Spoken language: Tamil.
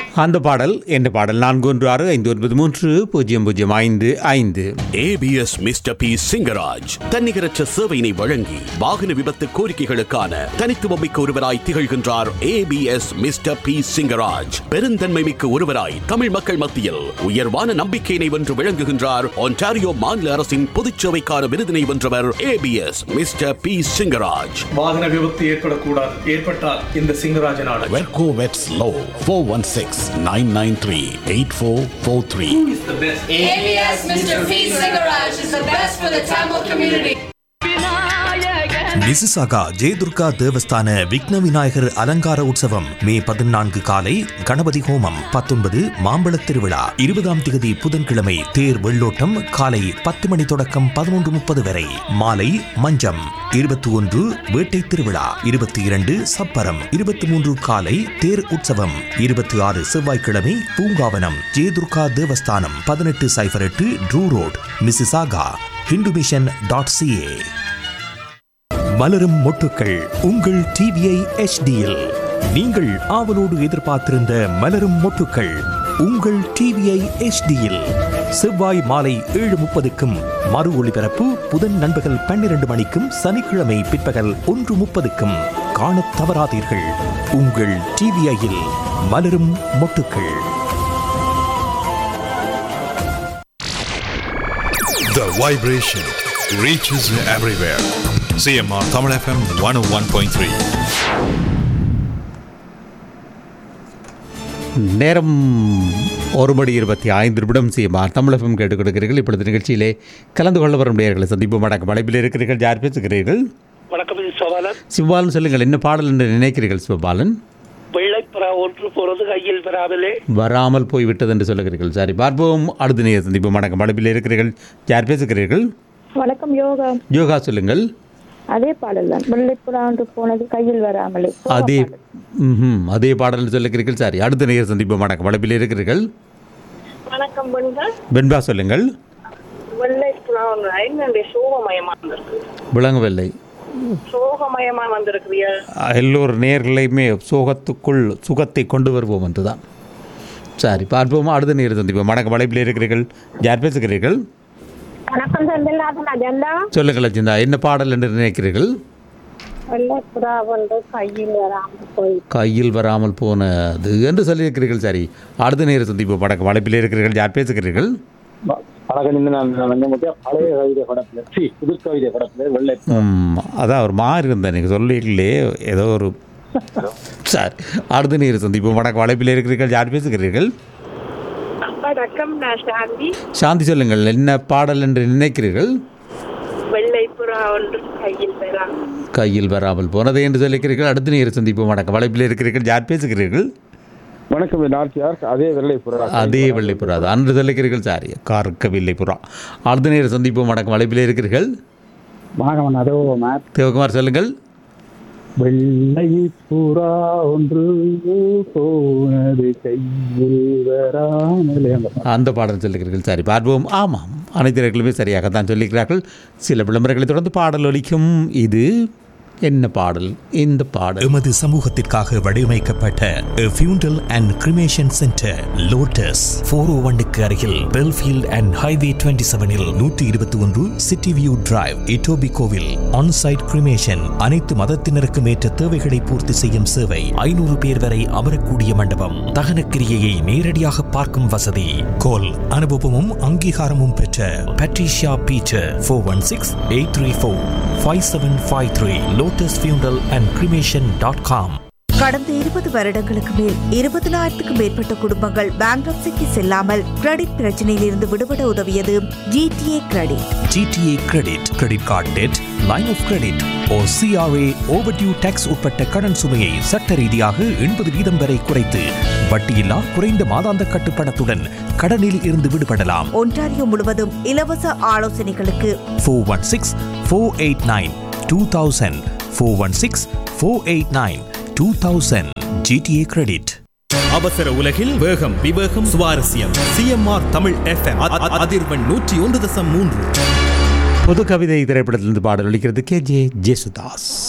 அந்த பாடல் என்ற பாடல் நான்கு ஒன்று ஆறு ஐந்து ஒன்பது மூன்று பூஜ்ஜியம் பூஜ்ஜியம் ஐந்து ஐந்து ஏபிஎஸ் மிஸ்டர் பி சிங்கராஜ் தன்னிகரற்ற சேவையினை வழங்கி வாகன விபத்து கோரிக்கைகளுக்கான தனித்துவமிக்க ஒருவராய் திகழ்கின்றார் ஏபிஎஸ் மிஸ்டர் பி சிங்கராஜ் பெருந்தன்மை மிக்க ஒருவராய் தமிழ் மக்கள் மத்தியில் உயர்வான நம்பிக்கையினை வென்று விளங்குகின்றார் ஒன்டாரியோ மாநில அரசின் பொதுச்சேவைக்கான விருதினை வென்றவர் ஏபிஎஸ் மிஸ்டர் பி சிங்கராஜ் வாகன விபத்து ஏற்படக்கூடாது ஏற்பட்டால் இந்த சிங்கராஜன் ஆடல் வெர்கோ வெட்ஸ் லோ four one six nine nine three eight four four three ABS Mr. P. Cigarage is the best for the Tamil community. Mississauga Jayadurga Devasthana Vigna Vinayagar அலங்கார உற்சவம் மே பதினான்கு காலை கணபதி ஹோமம் பத்தொன்பது மாம்பழத் திருவிழா இருபதாம் திகதி புதன்கிழமை தேர் வெள்ளோட்டம் காலை பத்து மணி தொடக்கம் பதினொன்று முப்பது வரை மாலை மஞ்சம் இருபத்தி ஒன்று வேட்டை திருவிழா இருபத்தி இரண்டு சப்பரம் இருபத்தி மூன்று காலை தேர் உற்சவம் இருபத்தி ஆறு செவ்வாய்க்கிழமை பூங்காவனம் ஜெயதுர்கா தேவஸ்தானம் பதினெட்டு சைபர் எட்டு Drew road Mississauga Hindu mission dot CA மலரும் மொட்டுக்கள் உங்கள் டிவிஐ எச்டியில் நீங்கள் ஆவலோடு எதிர்பார்த்திருந்த மலரும் மொட்டுக்கள் உங்கள் டிவிஐ எச்டியில் செவ்வாய் மாலை ஏழு முப்பதுக்கும் மறு ஒளிபரப்பு புதன் நண்பகல் பன்னிரண்டு மணிக்கும் சனிக்கிழமை பிற்பகல் ஒன்று முப்பதுக்கும் காணத் தவறாதீர்கள் உங்கள் டிவிஐயில் மலரும் மொட்டுக்கள் The vibration reaches everywhere. CMR Tamil FM 101.3. நேரம் ஒரு மணி இருபத்தி ஐந்து நிமிடம் செய்யுமார் தமிழகம் கேட்டுக் கொடுக்கிறீர்கள் இப்பொழுது நிகழ்ச்சியிலே கலந்து கொள்ள வரும் நேர்களை சந்திப்பு வணக்கம் அழைப்பில் இருக்கிறீர்கள் யார் பேசுகிறீர்கள் வணக்கம் இது சோழன் சிவபாலன் சொல்லுங்கள் என்ன பாடல் என்று நினைக்கிறீர்கள் சிவபாலன் வெள்ளைப்புறா ஒன்று போறது கையில் பெறாமலே வராமல் போய்விட்டது என்று சொல்லுகிறீர்கள் சரி பார்ப்போம் அடுத்த நேர் சந்திப்பு வணக்கம் அழைப்பில் இருக்கிறீர்கள் யார் பேசுகிறீர்கள் வணக்கம் யோகா யோகா சொல்லுங்கள் அதே பாடல் தான் வெள்ளைப்புறா ஒன்று போனது கையில் வராமலே சோக அதே பாடல். ம் அதே பாடல் என்று சொல்லுகிறீர்கள் சரி அடுத்த நேர் சந்திப்பு வணக்கம் அழைப்பில் இருக்கிறீர்கள் வணக்கம் பெண்கள் வெண்பா சொல்லுங்கள் வெள்ளை புறா ஒன்று என்னுடைய சோகமயமா வந்திருக்கு விளங்கவில்லை சோகமயமா வந்திருக்கிறியா எல்லோர் நேர்களையுமே சோகத்துக்குள் சுகத்தை கொண்டு வருவோம் என்றுதான் சரி பார்ப்போமா அடுத்த நேர் சந்திப்போம் வணக்கம் அழைப்பில் இருக்கிறீர்கள் யார் பேசுகிறீர்கள் வணக்கம் செந்தில்நாதன் அஜந்தா சொல்லுங்கள் அச்சிந்தா என்ன பாடல் என்று நினைக்கிறீர்கள் வெள்ளைப்புறா ஒன்று கையில் வராமல் போய் கையில் வராமல் போனது என்று சொல்லியிருக்கிறீர்கள் சரி அடுத்த நேர் சந்திப்போம் வணக்கம் அழைப்பில் இருக்கிறீர்கள் யார் பேசுகிறீர்கள் வணக்கம் இந்த நான் வந்து பழைய கவிதை படத்துல சி புது கவிதை படத்துல வெள்ளை ம், அதான் ஒரு மாறி இருந்தேன் நீங்கள் சொல்லிங்களே ஏதோ ஒரு சரி அடுத்த நேர் சந்திப்போம் வணக்கம் அழைப்பில் இருக்கிறீர்கள் யார் பேசுகிறீர்கள் வணக்கம் நான் சாந்தி சாந்தி சொல்லுங்கள் என்ன பாடல் என்று நினைக்கிறீர்கள் வெள்ளை புறா ஒன்று கையில் பெறாமல் கையில் வராமல் போனது என்று சொல்லிக்கிறீர்கள் அடுத்த நேர் சந்திப்போம் வணக்கம் வளைப்பில் இருக்கிறீர்கள் யார் பேசுகிறீர்கள் வணக்கம் நாச்சியார் அதே வெள்ளை புறா அதே வெள்ளைப்புறா அது அன்று சொல்லிக்கிறீர்கள் சாரி கார்க்க வெள்ளைப்புறா அடுத்த நேர் சந்திப்போம் வணக்கம் வளைப்பில் இருக்கிறீர்கள் வணக்கம் அதோ மேத் தேவகுமார் சொல்லுங்கள் வெள்ளை புறா ஒன்று போனது கையில் வராமலே அந்த பாட்டு. அந்த பாடல் சொல்லுகிறீர்கள் சரி பார்ப்போம் ஆமாம் அனைத்து நேர்களுமே சரியாகத்தான் சொல்லிக்கிறார்கள் சில விளம்பரங்களை தொடர்ந்து பாடல் ஒலிக்கும் இது என்ன பாடல் இந்த பாடல் எமது சமூகத்திற்காக வடிவமைக்கப்பட்ட funeral and cremation centre lotus four O ஒன்னுக்கு அருகில் பெல்ஃபீல்ட் அண்ட் ஹைவே டுவெண்ட்டி செவனில் நூற்றி இருபத்தி ஒன்று சிட்டி வியூ டிரைவ் இட்டோபி கோவில் ஆன்சைட் கிரிமேஷன் அனைத்து மதத்தினருக்கும் ஏற்ற தேவைகளை பூர்த்தி செய்யும் சேவை ஐநூறு பேர் வரை அமரக்கூடிய மண்டபம் தகன கிரியையை நேரடியாக பார்க்கும் வசதி கோல் அனுபவமும் அங்கீகாரமும் பெற்ற Patricia Peter four one six eight three four five seven five three lotus funeral and cremation dot com கடந்த இருபது வருடங்களுக்கு மேல் இருபதனாயிரத்துக்கும் மேற்பட்ட குடும்பங்கள் பேங்க்ரப்சிக்கு செல்லாமல் கிரெடிட் பிரச்சனையில் இருந்து விடுபட உதவியது GTA credit GTA credit credit card debt line of credit ஓ சிஆர்ஏ ஓவர்டியூ டேக்ஸ் உட்பட்ட கடன் சுமையை சட்ட ரீதியாக எண்பது வீதம் வரை குறைத்து வட்டியில்லா குறைந்த மாதாந்த கட்டுப்பணத்துடன் கடனில் இருந்து விடுபடலாம் ஒன்டாரியோ முழுவதும் இலவச ஆலோசனைகளுக்கு four one six four eight nine two thousand four one six four eight nine two thousand GTA credit அவசர உலகில் வேகம் விவேகம் சுவாரஸ்யம் சிஎம்ஆர் தமிழ் எஃப்எம் அதிர்வெண் நூற்றி ஒன்று தசம் மூன்று பொது கவிதை திரைப்படத்திலிருந்து பாடல் ஒலிக்கிறது கே ஜே ஜேசுதாஸ்